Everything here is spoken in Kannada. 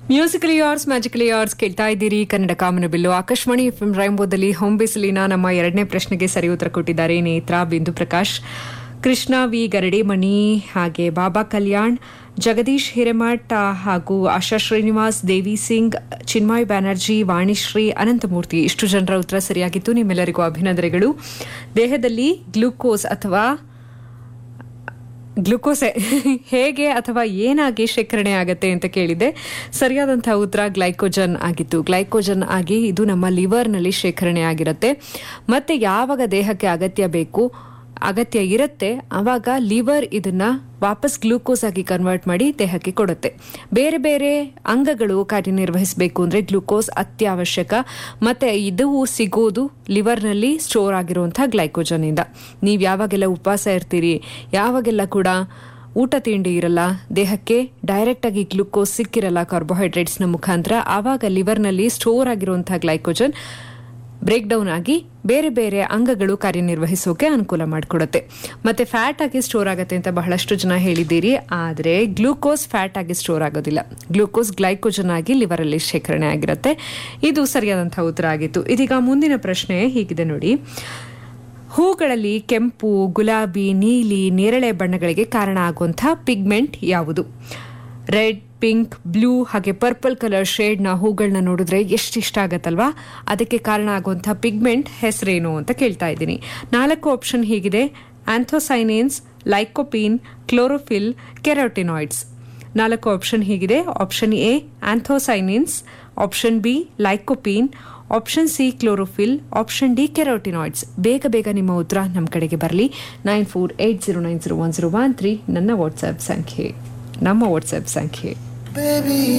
ಮ್ಯೂಸಿಕಲಿ ಯಾರ್ಸ್ ಮ್ಯಾಜಿಕಲಿ ಯಾರ್ಸ್ ಕೇಳ್ತಾ ಇದ್ದೀರಿ ಕನ್ನಡ ಕಾಮನ ಬಿಲ್ಲು ಆಕಾಶವಾಣಿ ಎಫ್ ಎಂ ರೈಂಬೋದಲ್ಲಿ ಹೋಮ್ ಬಿಸಿಲಿನ ನಮ್ಮ ಎರಡನೇ ಪ್ರಶ್ನೆಗೆ ಸರಿ ಉತ್ತರ ಕೊಟ್ಟಿದ್ದಾರೆ ನೇತ್ರ ಬಿಂದು ಪ್ರಕಾಶ್ ಕೃಷ್ಣ ವಿ ಗರಡಿಮಣಿ ಹಾಗೆ ಬಾಬಾ ಕಲ್ಯಾಣ್ ಜಗದೀಶ್ ಹಿರೇಮಠ ಹಾಗೂ ಆಶಾ ಶ್ರೀನಿವಾಸ್ ದೇವಿ ಸಿಂಗ್ ಚಿನ್ಮಯ್ ಬ್ಯಾನರ್ಜಿ ವಾಣಿಶ್ರೀ ಅನಂತಮೂರ್ತಿ ಇಷ್ಟು ಜನರ ಉತ್ತರ ಸರಿಯಾಗಿತ್ತು ನಿಮ್ಮೆಲ್ಲರಿಗೂ ಅಭಿನಂದನೆಗಳು ದೇಹದಲ್ಲಿ ಗ್ಲೂಕೋಸ್ ಅಥವಾ ಗ್ಲುಕೋಸ್ ಹೇಗೆ ಅಥವಾ ಏನಾಗಿ ಶೇಖರಣೆ ಆಗತ್ತೆ ಅಂತ ಕೇಳಿದೆ ಸರಿಯಾದಂತಹ ಉತ್ತರ ಗ್ಲೈಕೋಜನ್ ಆಗಿತ್ತು ಗ್ಲೈಕೋಜನ್ ಆಗಿ ಇದು ನಮ್ಮ ಲಿವರ್ನಲ್ಲಿ ಶೇಖರಣೆ ಆಗಿರುತ್ತೆ ಮತ್ತೆ ಯಾವಾಗ ದೇಹಕ್ಕೆ ಅಗತ್ಯ ಬೇಕು ಅಗತ್ಯ ಇರುತ್ತೆ ಆವಾಗ ಲಿವರ್ ಇದನ್ನ ವಾಪಸ್ ಗ್ಲೂಕೋಸ್ ಆಗಿ ಕನ್ವರ್ಟ್ ಮಾಡಿ ದೇಹಕ್ಕೆ ಕೊಡುತ್ತೆ ಬೇರೆ ಬೇರೆ ಅಂಗಗಳು ಕಾರ್ಯನಿರ್ವಹಿಸಬೇಕು ಅಂದ್ರೆ ಗ್ಲೂಕೋಸ್ ಅತ್ಯವಶ್ಯಕ ಮತ್ತೆ ಇದು ಸಿಗೋದು ಲಿವರ್ನಲ್ಲಿ ಸ್ಟೋರ್ ಆಗಿರುವಂತಹ ಗ್ಲೈಕೋಜನ್ ಇಂದ ನೀವು ಯಾವಾಗೆಲ್ಲ ಉಪವಾಸ ಇರ್ತೀರಿ ಯಾವಾಗೆಲ್ಲ ಕೂಡ ಊಟ ತಿಂಡಿ ಇರಲ್ಲ ದೇಹಕ್ಕೆ ಡೈರೆಕ್ಟ್ ಆಗಿ ಗ್ಲೂಕೋಸ್ ಸಿಕ್ಕಿರಲ್ಲ ಕಾರ್ಬೋಹೈಡ್ರೇಟ್ಸ್ನ ಮುಖಾಂತರ ಆವಾಗ ಲಿವರ್ನಲ್ಲಿ ಸ್ಟೋರ್ ಆಗಿರುವಂತಹ ಗ್ಲೈಕೋಜನ್ ಬ್ರೇಕ್ ಡೌನ್ ಆಗಿ ಬೇರೆ ಬೇರೆ ಅಂಗಗಳು ಕಾರ್ಯನಿರ್ವಹಿಸೋಕೆ ಅನುಕೂಲ ಮಾಡಿಕೊಡುತ್ತೆ ಮತ್ತೆ ಫ್ಯಾಟ್ ಆಗಿ ಸ್ಟೋರ್ ಆಗುತ್ತೆ ಅಂತ ಬಹಳಷ್ಟು ಜನ ಹೇಳಿದ್ದೀರಿ ಆದರೆ ಗ್ಲೂಕೋಸ್ ಫ್ಯಾಟ್ ಆಗಿ ಸ್ಟೋರ್ ಆಗೋದಿಲ್ಲ ಗ್ಲೂಕೋಸ್ ಗ್ಲೈಕೋಜನ್ ಆಗಿ ಲಿವರ್ ಅಲ್ಲಿ ಶೇಖರಣೆ ಆಗಿರುತ್ತೆ ಇದು ಸರಿಯಾದಂತಹ ಉತ್ತರ ಆಗಿತ್ತು ಇದೀಗ ಮುಂದಿನ ಪ್ರಶ್ನೆ ಹೀಗಿದೆ ನೋಡಿ ಹೂಗಳಲ್ಲಿ ಕೆಂಪು ಗುಲಾಬಿ ನೀಲಿ ನೇರಳೆ ಬಣ್ಣಗಳಿಗೆ ಕಾರಣ ಆಗುವಂತಹ ಪಿಗ್ಮೆಂಟ್ ಯಾವುದು ರೆಡ್ ಪಿಂಕ್ ಬ್ಲೂ ಹಾಗೆ ಪರ್ಪಲ್ ಕಲರ್ ಶೇಡ್ನ ಹೂಗಳನ್ನ ನೋಡಿದ್ರೆ ಎಷ್ಟು ಇಷ್ಟ ಆಗತ್ತಲ್ವಾ ಅದಕ್ಕೆ ಕಾರಣ ಆಗುವಂತಹ ಪಿಗ್ಮೆಂಟ್ ಹೆಸರೇನು ಅಂತ ಕೇಳ್ತಾ ಇದ್ದೀನಿ ನಾಲ್ಕು ಆಪ್ಷನ್ ಹೀಗಿದೆ ಆಂಥೋಸೈನೇನ್ಸ್ ಲೈಕೋಪೀನ್ ಕ್ಲೋರೋಫಿಲ್ ಕೆರೋಟಿನಾಯ್ಡ್ಸ್ ನಾಲ್ಕು ಆಪ್ಷನ್ ಹೀಗಿದೆ option A anthocyanins option B lycopene option C chlorophyll option D carotenoids ಬೇಗ ಬೇಗ ನಿಮ್ಮ ಉತ್ತರ ನಮ್ಮ ಕಡೆಗೆ ಬರಲಿ nine four eight zero nine zero one zero one three ನನ್ನ ವಾಟ್ಸ್ಆ್ಯಪ್ ಸಂಖ್ಯೆ ನಮ್ಮ ವಾಟ್ಸ್ಆ್ಯಪ್ ಸಂಖ್ಯೆ Baby,